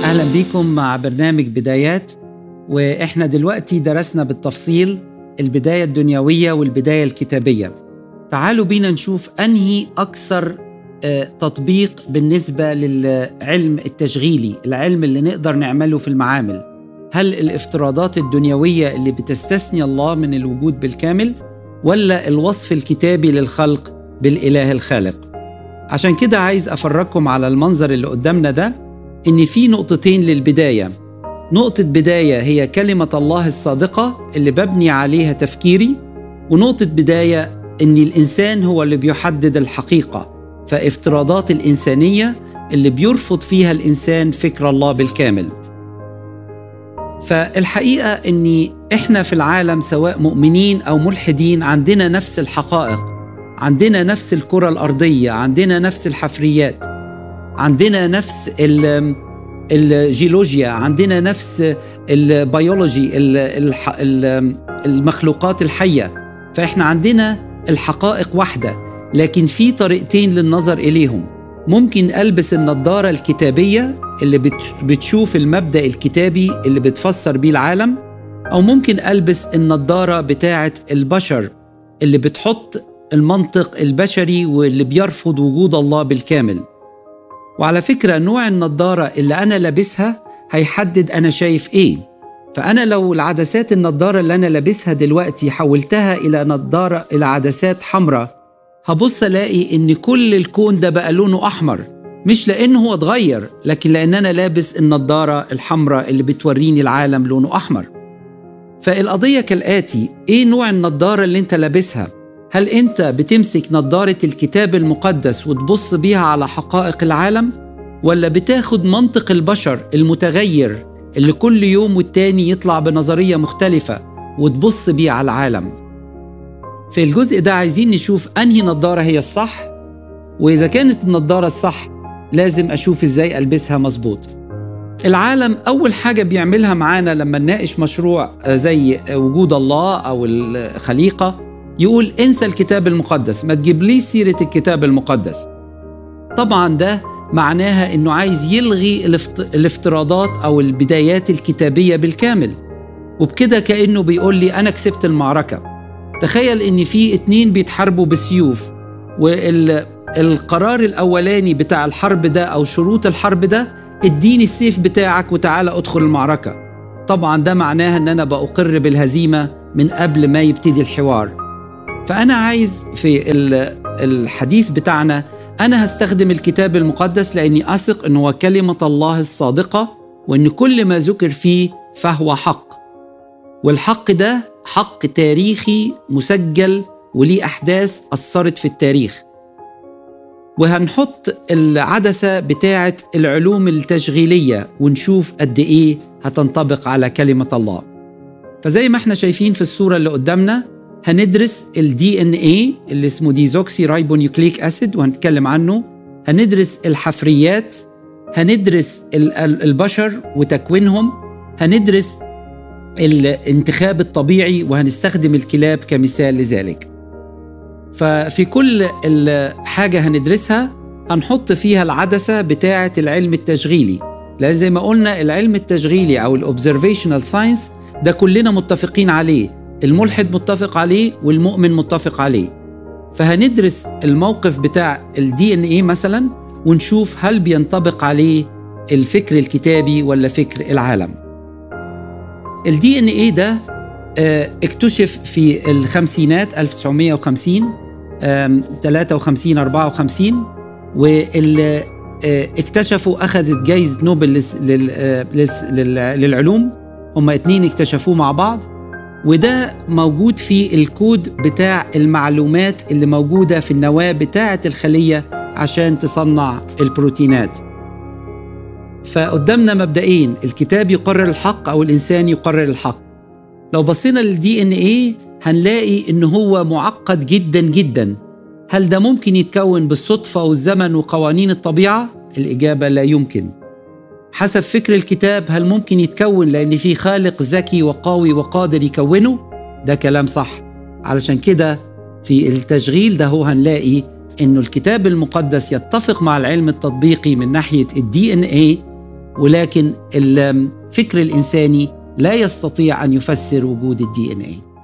اهلا بيكم مع برنامج بدايات واحنا دلوقتي درسنا بالتفصيل البدايه الدنيويه والبدايه الكتابيه تعالوا بينا نشوف انهي اكثر آه، تطبيق بالنسبه للعلم التشغيلي العلم اللي نقدر نعمله في المعامل هل الافتراضات الدنيويه اللي بتستثني الله من الوجود بالكامل ولا الوصف الكتابي للخلق بالاله الخالق عشان كده عايز افرجكم على المنظر اللي قدامنا ده ان في نقطتين للبدايه نقطه بدايه هي كلمه الله الصادقه اللي ببني عليها تفكيري ونقطه بدايه ان الانسان هو اللي بيحدد الحقيقه فافتراضات الانسانيه اللي بيرفض فيها الانسان فكر الله بالكامل فالحقيقه ان احنا في العالم سواء مؤمنين او ملحدين عندنا نفس الحقائق عندنا نفس الكره الارضيه عندنا نفس الحفريات عندنا نفس ال- الجيولوجيا عندنا نفس البيولوجي ال- الح- ال- المخلوقات الحيه فاحنا عندنا الحقائق واحده لكن في طريقتين للنظر اليهم ممكن البس النضاره الكتابيه اللي بت- بتشوف المبدا الكتابي اللي بتفسر بيه العالم او ممكن البس النضاره بتاعه البشر اللي بتحط المنطق البشري واللي بيرفض وجود الله بالكامل وعلى فكرة نوع النضارة اللي أنا لابسها هيحدد أنا شايف إيه فأنا لو العدسات النضارة اللي أنا لابسها دلوقتي حولتها إلى نضارة إلى عدسات حمراء هبص ألاقي إن كل الكون ده بقى لونه أحمر مش لأنه هو اتغير لكن لأن أنا لابس النضارة الحمراء اللي بتوريني العالم لونه أحمر فالقضية كالآتي إيه نوع النضارة اللي أنت لابسها؟ هل أنت بتمسك نضارة الكتاب المقدس وتبص بيها على حقائق العالم؟ ولا بتاخد منطق البشر المتغير اللي كل يوم والتاني يطلع بنظرية مختلفة وتبص بيه على العالم؟ في الجزء ده عايزين نشوف أنهي نضارة هي الصح وإذا كانت النضارة الصح لازم أشوف إزاي ألبسها مظبوط العالم أول حاجة بيعملها معانا لما نناقش مشروع زي وجود الله أو الخليقة يقول انسى الكتاب المقدس ما تجيبليش سيرة الكتاب المقدس طبعا ده معناها انه عايز يلغي الافت... الافتراضات او البدايات الكتابية بالكامل وبكده كأنه بيقول لي انا كسبت المعركة تخيل ان في اتنين بيتحاربوا بسيوف والقرار الاولاني بتاع الحرب ده او شروط الحرب ده اديني السيف بتاعك وتعالى ادخل المعركة طبعا ده معناها ان انا بأقر بالهزيمة من قبل ما يبتدي الحوار فأنا عايز في الحديث بتاعنا أنا هستخدم الكتاب المقدس لأني أثق أنه هو كلمة الله الصادقة وأن كل ما ذكر فيه فهو حق والحق ده حق تاريخي مسجل وليه أحداث أثرت في التاريخ وهنحط العدسة بتاعة العلوم التشغيلية ونشوف قد إيه هتنطبق على كلمة الله فزي ما احنا شايفين في الصورة اللي قدامنا هندرس الدي ان اي اللي اسمه ديزوكسي رايبونيوكليك اسيد وهنتكلم عنه هندرس الحفريات هندرس البشر وتكوينهم هندرس الانتخاب الطبيعي وهنستخدم الكلاب كمثال لذلك ففي كل حاجة هندرسها هنحط فيها العدسة بتاعة العلم التشغيلي لأن زي ما قلنا العلم التشغيلي أو الأوبزرفيشنال ساينس ده كلنا متفقين عليه الملحد متفق عليه والمؤمن متفق عليه فهندرس الموقف بتاع الدي ان ايه مثلا ونشوف هل بينطبق عليه الفكر الكتابي ولا فكر العالم الدي ان ايه ده اكتشف في الخمسينات 1950 53 54 واللي اكتشفوا اخذت جايزه نوبل للعلوم هم اتنين اكتشفوه مع بعض وده موجود في الكود بتاع المعلومات اللي موجودة في النواة بتاعة الخلية عشان تصنع البروتينات فقدامنا مبدئين الكتاب يقرر الحق أو الإنسان يقرر الحق لو بصينا للدي ان ايه هنلاقي ان هو معقد جدا جدا هل ده ممكن يتكون بالصدفة والزمن وقوانين الطبيعة؟ الإجابة لا يمكن حسب فكر الكتاب هل ممكن يتكون لأن في خالق ذكي وقوي وقادر يكونه؟ ده كلام صح علشان كده في التشغيل ده هو هنلاقي إنه الكتاب المقدس يتفق مع العلم التطبيقي من ناحية الدي إن إيه ولكن الفكر الانساني لا يستطيع ان يفسر وجود الدي ان اي